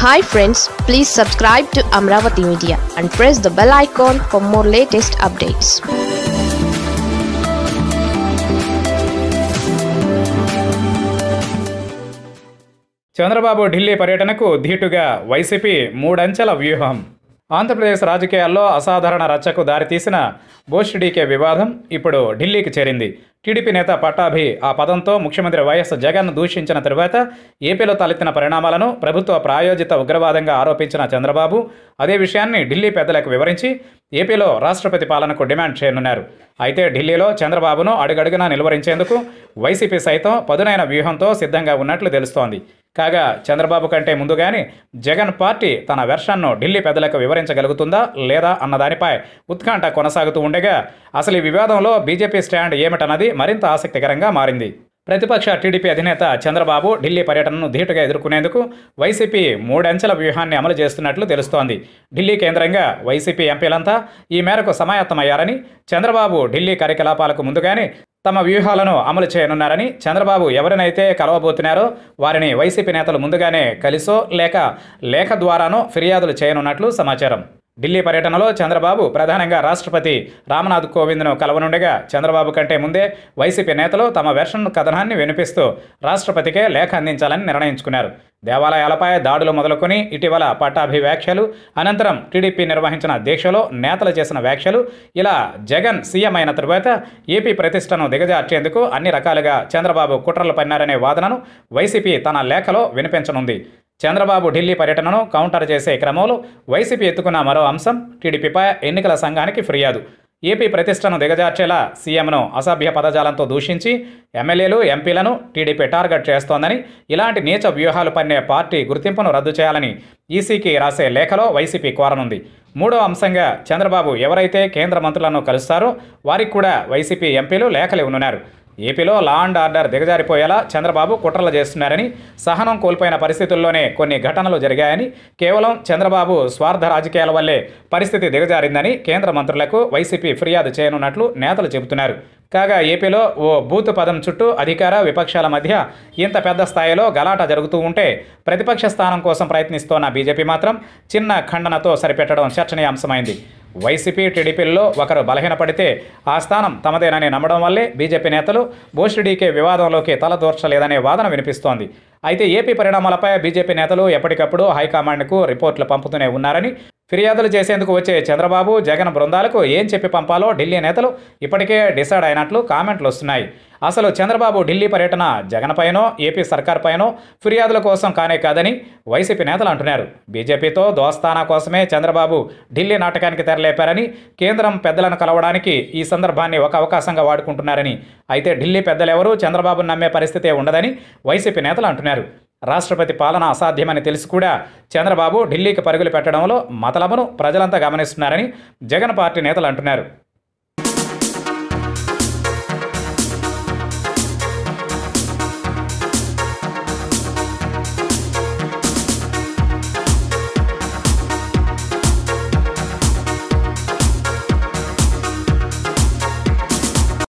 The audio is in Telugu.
hi friends please subscribe to Amaravati media and press the bell icon for more latest updates Chandrababu Delhi పర్యటనకు ధీటుగా వైసీపీ మూడంచెల వ్యూహం ఆంధ్రప్రదేశ్ రాజకీయాల్లో అసాధారణ రచ్చకు దారితీసిన బోషిడీకే వివాదం ఇప్పుడు ఢిల్లీకి చేరింది టీడీపీ నేత పట్టాభి ఆ పదంతో ముఖ్యమంత్రి వైఎస్ జగన్ దూషించిన తరువాత ఏపీలో తలెత్తిన పరిణామాలను ప్రభుత్వ ప్రాయోజిత ఉగ్రవాదంగా ఆరోపించిన చంద్రబాబు అదే విషయాన్ని ఢిల్లీ పెద్దలకు వివరించి ఏపీలో రాష్ట్రపతి పాలనకు డిమాండ్ చేయనున్నారు అయితే ఢిల్లీలో చంద్రబాబును అడుగడుగునా నిలువరించేందుకు వైసీపీ సైతం పదునైన వ్యూహంతో సిద్ధంగా ఉన్నట్లు తెలుస్తోంది కాగా చంద్రబాబు కంటే ముందుగానే జగన్ పార్టీ తన వెర్షన్ను ఢిల్లీ పెద్దలకు వివరించగలుగుతుందా లేదా అన్నదానిపై ఉత్కంఠ కొనసాగుతూ ఉండగా అసలు ఈ వివాదంలో బీజేపీ స్టాండ్ ఏమిటన్నది మరింత ఆసక్తికరంగా మారింది ప్రతిపక్ష టీడీపీ అధినేత చంద్రబాబు ఢిల్లీ పర్యటనను ధీటుగా ఎదుర్కొనేందుకు వైసీపీ మూడంచెల వ్యూహాన్ని అమలు చేస్తున్నట్లు తెలుస్తోంది ఢిల్లీ కేంద్రంగా వైసీపీ ఎంపీలంతా ఈ మేరకు సమాయత్తమయ్యారని చంద్రబాబు ఢిల్లీ కార్యకలాపాలకు ముందుగానే తమ వ్యూహాలను అమలు చేయనున్నారని చంద్రబాబు ఎవరినైతే కలవబోతున్నారో వారిని వైసీపీ నేతలు ముందుగానే కలిసో లేక లేఖ ద్వారానో ఫిర్యాదులు చేయనున్నట్లు సమాచారం ఢిల్లీ పర్యటనలో చంద్రబాబు ప్రధానంగా రాష్ట్రపతి రామ్నాథ్ కోవింద్ను కలవనుండగా చంద్రబాబు కంటే ముందే వైసీపీ నేతలు తమ వెర్షన్ కథనాన్ని వినిపిస్తూ రాష్ట్రపతికే లేఖ అందించాలని నిర్ణయించుకున్నారు దేవాలయాలపై దాడులు మొదలుకొని ఇటీవల పట్టాభి వ్యాఖ్యలు అనంతరం టీడీపీ నిర్వహించిన దీక్షలో నేతలు చేసిన వ్యాఖ్యలు ఇలా జగన్ సీఎం అయిన తరువాత ఏపీ ప్రతిష్టను దిగజార్చేందుకు అన్ని రకాలుగా చంద్రబాబు కుట్రలు పన్నారనే వాదనను వైసీపీ తన లేఖలో వినిపించనుంది చంద్రబాబు ఢిల్లీ పర్యటనను కౌంటర్ చేసే క్రమంలో వైసీపీ ఎత్తుకున్న మరో అంశం టీడీపీపై ఎన్నికల సంఘానికి ఫిర్యాదు ఏపీ ప్రతిష్టను దిగజార్చేలా సీఎంను అసభ్య పదజాలంతో దూషించి ఎమ్మెల్యేలు ఎంపీలను టీడీపీ టార్గెట్ చేస్తోందని ఇలాంటి నీచ వ్యూహాలు పన్నే పార్టీ గుర్తింపును రద్దు చేయాలని ఈసీకి రాసే లేఖలో వైసీపీ కోరనుంది మూడో అంశంగా చంద్రబాబు ఎవరైతే కేంద్ర మంత్రులను కలుస్తారో వారికి కూడా వైసీపీ ఎంపీలు లేఖలు ఇవ్వనున్నారు ఏపీలో లా అండ్ ఆర్డర్ దిగజారిపోయేలా చంద్రబాబు కుట్రలు చేస్తున్నారని సహనం కోల్పోయిన పరిస్థితుల్లోనే కొన్ని ఘటనలు జరిగాయని కేవలం చంద్రబాబు స్వార్థ రాజకీయాల వల్లే పరిస్థితి దిగజారిందని కేంద్ర మంత్రులకు వైసీపీ ఫిర్యాదు చేయనున్నట్లు నేతలు చెబుతున్నారు కాగా ఏపీలో ఓ బూత్ పదం చుట్టూ అధికార విపక్షాల మధ్య ఇంత పెద్ద స్థాయిలో గలాట జరుగుతూ ఉంటే ప్రతిపక్ష స్థానం కోసం ప్రయత్నిస్తోన్న బీజేపీ మాత్రం చిన్న ఖండనతో సరిపెట్టడం చర్చనీయాంశమైంది వైసీపీ టీడీపీల్లో ఒకరు బలహీనపడితే ఆ స్థానం తమదేనని నమ్మడం వల్లే బీజేపీ నేతలు బోషిడీకే వివాదంలోకి తలదూర్చలేదనే వాదన వినిపిస్తోంది అయితే ఏపీ పరిణామాలపై బీజేపీ నేతలు ఎప్పటికప్పుడు హైకమాండ్కు రిపోర్టులు పంపుతూనే ఉన్నారని ఫిర్యాదులు చేసేందుకు వచ్చే చంద్రబాబు జగన్ బృందాలకు ఏం చెప్పి పంపాలో ఢిల్లీ నేతలు ఇప్పటికే డిసైడ్ అయినట్లు కామెంట్లు వస్తున్నాయి అసలు చంద్రబాబు ఢిల్లీ పర్యటన జగన్ పైనో ఏపీ సర్కార్ పైనో ఫిర్యాదుల కోసం కానే కాదని వైసీపీ నేతలు అంటున్నారు బీజేపీతో దోస్తానా కోసమే చంద్రబాబు ఢిల్లీ నాటకానికి తెరలేపారని కేంద్రం పెద్దలను కలవడానికి ఈ సందర్భాన్ని ఒక అవకాశంగా వాడుకుంటున్నారని అయితే ఢిల్లీ పెద్దలెవరూ చంద్రబాబును నమ్మే పరిస్థితే ఉండదని వైసీపీ నేతలు అంటున్నారు రాష్ట్రపతి పాలన అసాధ్యమని తెలిసి కూడా చంద్రబాబు ఢిల్లీకి పరుగులు పెట్టడంలో మతలబను ప్రజలంతా గమనిస్తున్నారని జగన్ పార్టీ నేతలు అంటున్నారు